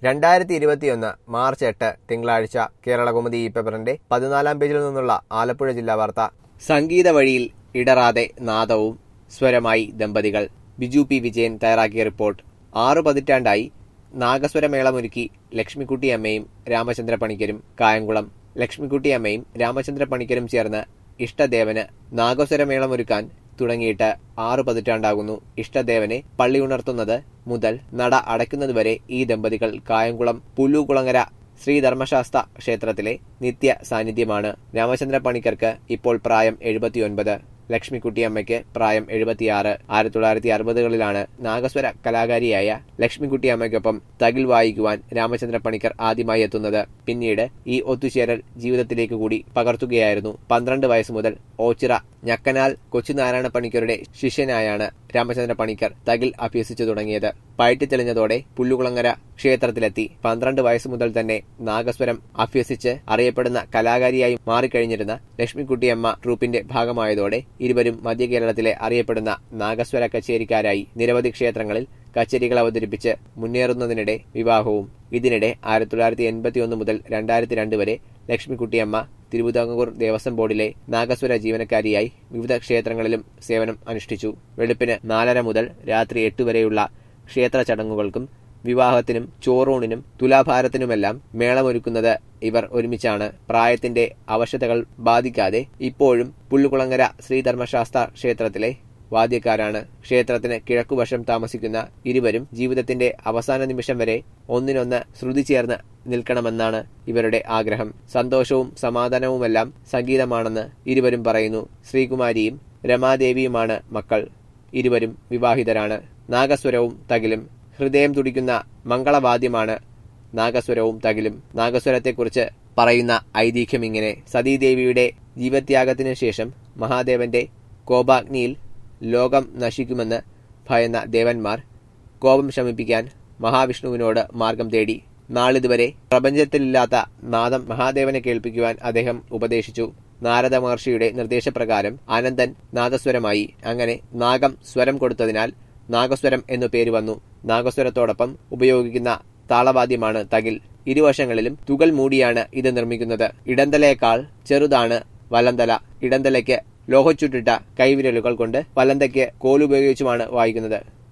രണ്ടായിരത്തി ഇരുപത്തിയൊന്ന് മാർച്ച് എട്ട് തിങ്കളാഴ്ച കേരളകൗമുദി ഈ പേപ്പറിന്റെ പതിനാലാം പേജിൽ നിന്നുള്ള ആലപ്പുഴ ജില്ലാ വാർത്ത സംഗീത വഴിയിൽ ഇടറാതെ നാദവും സ്വരമായി ദമ്പതികൾ ബിജു പി വിജയൻ തയ്യാറാക്കിയ റിപ്പോർട്ട് ആറു പതിറ്റാണ്ടായി നാഗസ്വരമേളമൊരുക്കി ലക്ഷ്മിക്കുട്ടി അമ്മയും രാമചന്ദ്ര പണിക്കരും കായംകുളം ലക്ഷ്മിക്കുട്ടി അമ്മയും രാമചന്ദ്ര പണിക്കരും ചേർന്ന് ഇഷ്ടദേവന് നാഗസ്വരമേളമൊരുക്കാൻ തുടങ്ങിയിട്ട് ആറു പതിറ്റാണ്ടാകുന്നു ഇഷ്ടദേവനെ പള്ളി ഉണർത്തുന്നത് മുതൽ നട അടയ്ക്കുന്നതുവരെ ഈ ദമ്പതികൾ കായംകുളം പുല്ലുകുളങ്ങര ശ്രീധർമ്മശാസ്ത്ര ക്ഷേത്രത്തിലെ നിത്യ സാന്നിധ്യമാണ് രാമചന്ദ്ര പണിക്കർക്ക് ഇപ്പോൾ പ്രായം എഴുപത്തിയൊൻപത് ലക്ഷ്മിക്കുട്ടിയമ്മയ്ക്ക് പ്രായം എഴുപത്തിയാറ് ആയിരത്തി തൊള്ളായിരത്തി അറുപതുകളിലാണ് നാഗസ്വര കലാകാരിയായ ലക്ഷ്മിക്കുട്ടിയമ്മയ്ക്കൊപ്പം തകിൽ വായിക്കുവാൻ രാമചന്ദ്ര പണിക്കർ ആദ്യമായി എത്തുന്നത് പിന്നീട് ഈ ഒത്തുചേരൽ ജീവിതത്തിലേക്ക് കൂടി പകർത്തുകയായിരുന്നു പന്ത്രണ്ട് വയസ്സ് മുതൽ ഓച്ചിറ ഞക്കനാൽ കൊച്ചുനാരായണ പണിക്കരുടെ ശിഷ്യനായാണ് രാമചന്ദ്ര പണിക്കർ തകിൽ അഭ്യസിച്ചു തുടങ്ങിയത് പയറ്റി തെളിഞ്ഞതോടെ പുല്ലുകുളങ്ങര ക്ഷേത്രത്തിലെത്തി പന്ത്രണ്ട് വയസ്സ് മുതൽ തന്നെ നാഗസ്വരം അഭ്യസിച്ച് അറിയപ്പെടുന്ന കലാകാരിയായി മാറിക്കഴിഞ്ഞിരുന്ന ലക്ഷ്മിക്കുട്ടിയമ്മ ട്രൂപ്പിന്റെ ഭാഗമായതോടെ ഇരുവരും മധ്യ കേരളത്തിലെ അറിയപ്പെടുന്ന നാഗസ്വര കച്ചേരിക്കാരായി നിരവധി ക്ഷേത്രങ്ങളിൽ കച്ചേരികൾ അവതരിപ്പിച്ച് മുന്നേറുന്നതിനിടെ വിവാഹവും ഇതിനിടെ ആയിരത്തി തൊള്ളായിരത്തി എൺപത്തി ഒന്ന് മുതൽ രണ്ടായിരത്തി രണ്ട് വരെ ലക്ഷ്മിക്കുട്ടിയമ്മ തിരുവിതാംകൂർ ദേവസ്വം ബോർഡിലെ നാഗസ്വര ജീവനക്കാരിയായി വിവിധ ക്ഷേത്രങ്ങളിലും സേവനം അനുഷ്ഠിച്ചു വെളുപ്പിന് നാലര മുതൽ രാത്രി എട്ട് വരെയുള്ള ക്ഷേത്ര ചടങ്ങുകൾക്കും വിവാഹത്തിനും ചോറൂണിനും തുലാഭാരത്തിനുമെല്ലാം മേളമൊരുക്കുന്നത് ഇവർ ഒരുമിച്ചാണ് പ്രായത്തിന്റെ അവശതകൾ ബാധിക്കാതെ ഇപ്പോഴും പുല്ലുകുളങ്ങര ശ്രീധർമ്മശാസ്ത്ര ക്ഷേത്രത്തിലെ വാദ്യക്കാരാണ് ക്ഷേത്രത്തിന് കിഴക്കുവശം താമസിക്കുന്ന ഇരുവരും ജീവിതത്തിന്റെ അവസാന നിമിഷം വരെ ഒന്നിനൊന്ന് ശ്രുതി ചേർന്ന് നിൽക്കണമെന്നാണ് ഇവരുടെ ആഗ്രഹം സന്തോഷവും സമാധാനവുമെല്ലാം സംഗീതമാണെന്ന് ഇരുവരും പറയുന്നു ശ്രീകുമാരിയും രമാദേവിയുമാണ് മക്കൾ ഇരുവരും വിവാഹിതരാണ് നാഗസ്വരവും തകിലും ഹൃദയം തുടിക്കുന്ന മംഗളവാദ്യമാണ് നാഗസ്വരവും തകിലും നാഗസ്വരത്തെക്കുറിച്ച് പറയുന്ന ഐതിഹ്യം ഇങ്ങനെ സതീദേവിയുടെ ജീവത്യാഗത്തിനു ശേഷം മഹാദേവന്റെ കോപാഗ്നിയിൽ ലോകം നശിക്കുമെന്ന് ഭയന്ന ദേവന്മാർ കോപം ശമിപ്പിക്കാൻ മഹാവിഷ്ണുവിനോട് മാർഗം തേടി നാളിതുവരെ പ്രപഞ്ചത്തിലില്ലാത്ത നാദം മഹാദേവനെ കേൾപ്പിക്കുവാൻ അദ്ദേഹം ഉപദേശിച്ചു നാരദ മഹർഷിയുടെ നിർദ്ദേശപ്രകാരം അനന്തൻ നാദസ്വരമായി അങ്ങനെ നാഗം സ്വരം കൊടുത്തതിനാൽ നാഗസ്വരം എന്നു പേര് വന്നു നാഗസ്വരത്തോടൊപ്പം ഉപയോഗിക്കുന്ന താളവാദ്യമാണ് തകിൽ ഇരുവശങ്ങളിലും തുകൽ മൂടിയാണ് ഇത് നിർമ്മിക്കുന്നത് ഇടന്തലയേക്കാൾ ചെറുതാണ് വലന്തല ഇടന്തലയ്ക്ക് ലോഹച്ചുട്ടിട്ട കൈവിരലുകൾ കൊണ്ട് വലന്തയ്ക്ക് കോലുപയോഗിച്ചുമാണ് വായിക്കുന്നത്